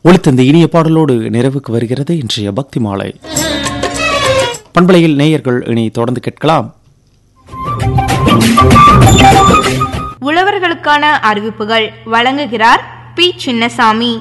ஒளித்தந்த இனிய பாடலோடு நிறைவுக்கு வருகிறது இன்றைய பக்தி மாலை பண்பலையில் நேயர்கள் இனி தொடர்ந்து கேட்கலாம் உழவர்களுக்கான அறிவிப்புகள் வழங்குகிறார் பி சின்னசாமி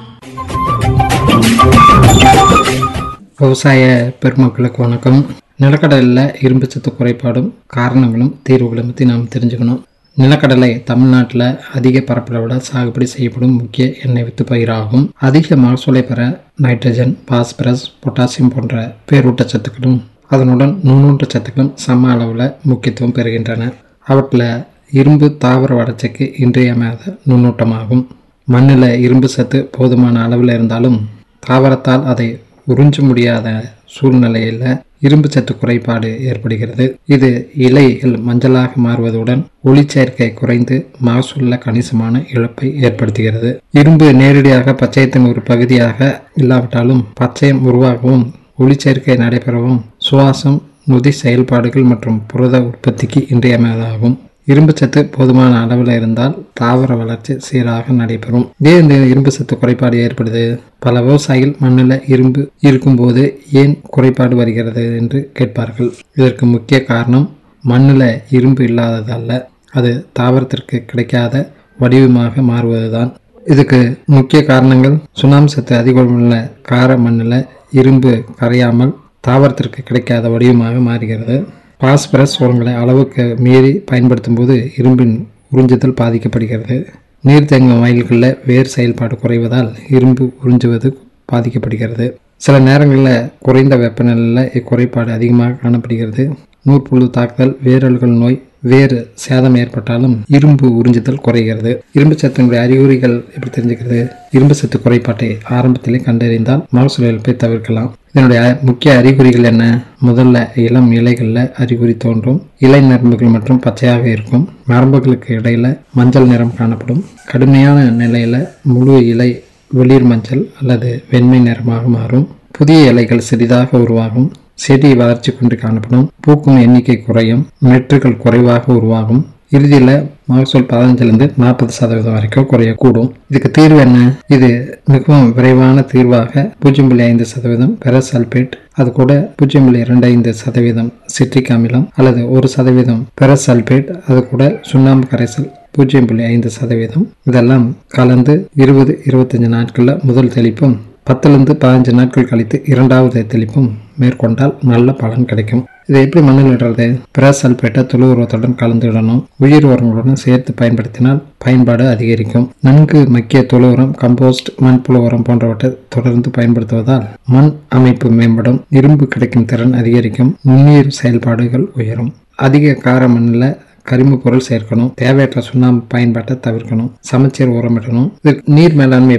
விவசாய பெருமக்களுக்கு வணக்கம் நிலக்கடலில் இரும்பு சத்து குறைபாடும் காரணங்களும் தீர்வுகளும் பற்றி நாம் தெரிஞ்சுக்கணும் நிலக்கடலை தமிழ்நாட்டில் அதிக பரப்பளவில் சாகுபடி செய்யப்படும் முக்கிய எண்ணெய் வித்து பயிராகும் அதிக மகசூலை பெற நைட்ரஜன் பாஸ்பரஸ் பொட்டாசியம் போன்ற பேரூட்டச்சத்துக்களும் அதனுடன் நுண்ணூட்ட சத்துக்களும் சம அளவில் முக்கியத்துவம் பெறுகின்றன அவற்றில் இரும்பு தாவர வளர்ச்சிக்கு இன்றியமையாத நுண்ணூட்டமாகும் மண்ணில் இரும்பு சத்து போதுமான அளவில் இருந்தாலும் தாவரத்தால் அதை உறிஞ்ச முடியாத சூழ்நிலையில் இரும்பு சத்து குறைபாடு ஏற்படுகிறது இது இலைகள் மஞ்சளாக மாறுவதுடன் ஒளிச்சேர்க்கை குறைந்து மகசூல்ல கணிசமான இழப்பை ஏற்படுத்துகிறது இரும்பு நேரடியாக பச்சையத்தின் ஒரு பகுதியாக இல்லாவிட்டாலும் பச்சையம் உருவாகவும் ஒளிச்சேர்க்கை நடைபெறவும் சுவாசம் நொதி செயல்பாடுகள் மற்றும் புரத உற்பத்திக்கு இன்றியமையாதாகும் இரும்பு சத்து போதுமான அளவில் இருந்தால் தாவர வளர்ச்சி சீராக நடைபெறும் ஏன் இந்த இரும்பு சத்து குறைபாடு ஏற்படுது பல விவசாயிகள் மண்ணில் இரும்பு இருக்கும்போது ஏன் குறைபாடு வருகிறது என்று கேட்பார்கள் இதற்கு முக்கிய காரணம் மண்ணில் இரும்பு இல்லாததல்ல அது தாவரத்திற்கு கிடைக்காத வடிவமாக மாறுவதுதான் இதுக்கு முக்கிய காரணங்கள் சுண்ணாம்பு சத்து அதிகமுள்ள கார மண்ணில் இரும்பு கரையாமல் தாவரத்திற்கு கிடைக்காத வடிவமாக மாறுகிறது பாஸ்பரஸ் உரங்களை அளவுக்கு மீறி பயன்படுத்தும் போது இரும்பின் உறிஞ்சுதல் பாதிக்கப்படுகிறது நீர் தேங்கும் வயல்களில் வேர் செயல்பாடு குறைவதால் இரும்பு உறிஞ்சுவது பாதிக்கப்படுகிறது சில நேரங்களில் குறைந்த வெப்பநிலையில் இக்குறைபாடு அதிகமாக காணப்படுகிறது நூற்புழு தாக்குதல் வேரல்கள் நோய் வேறு சேதம் ஏற்பட்டாலும் இரும்பு உறிஞ்சுதல் குறைகிறது இரும்பு சத்தினுடைய அறிகுறிகள் எப்படி தெரிஞ்சுக்கிறது இரும்பு சத்து குறைபாட்டை ஆரம்பத்திலே கண்டறிந்தால் மகசூல் இழப்பை தவிர்க்கலாம் இதனுடைய முக்கிய அறிகுறிகள் என்ன முதல்ல இளம் இலைகளில் அறிகுறி தோன்றும் இலை நரம்புகள் மற்றும் பச்சையாக இருக்கும் நரம்புகளுக்கு இடையில மஞ்சள் நிறம் காணப்படும் கடுமையான நிலையில முழு இலை வெளிர் மஞ்சள் அல்லது வெண்மை நிறமாக மாறும் புதிய இலைகள் சிறிதாக உருவாகும் செடி வளர்ச்சி கொண்டு காணப்படும் பூக்கும் எண்ணிக்கை குறையும் மெற்றுகள் குறைவாக உருவாகும் இறுதியில் மகசூல் பதினஞ்சிலிருந்து நாற்பது சதவீதம் வரைக்கும் குறையக்கூடும் இதுக்கு தீர்வு என்ன இது மிகவும் விரைவான தீர்வாக பூஜ்ஜியம் புள்ளி ஐந்து சதவீதம் பெரசல்பேட் அது கூட பூஜ்ஜியம் புள்ளி இரண்டு ஐந்து சதவீதம் சிட்ரிக் அமிலம் அல்லது ஒரு சதவீதம் பெரசல்பேட் அது கூட சுண்ணாம்பு கரைசல் பூஜ்ஜியம் புள்ளி ஐந்து சதவீதம் இதெல்லாம் கலந்து இருபது இருபத்தஞ்சு நாட்களில் முதல் தெளிப்பும் பத்துலேருந்து பதினஞ்சு நாட்கள் கழித்து இரண்டாவது தெளிப்பும் மேற்கொண்டால் நல்ல பலன் கிடைக்கும் இதை எப்படி மண்ணில் இடுறது பிரசல்பேட்டை தொழு உரத்துடன் கலந்துடணும் உயிர் உரங்களுடன் சேர்த்து பயன்படுத்தினால் பயன்பாடு அதிகரிக்கும் நன்கு மக்கிய தொழு உரம் கம்போஸ்ட் மண்புழு உரம் போன்றவற்றை தொடர்ந்து பயன்படுத்துவதால் மண் அமைப்பு மேம்படும் இரும்பு கிடைக்கும் திறன் அதிகரிக்கும் நுண்ணீர் செயல்பாடுகள் உயரும் அதிக கார மண்ணில் கரிம பொருள் சேர்க்கணும் தேவையற்ற சுண்ணாம்பு பயன்பாட்டை தவிர்க்கணும் சமச்சீர் உரமிடணும் இது நீர் மேலாண்மை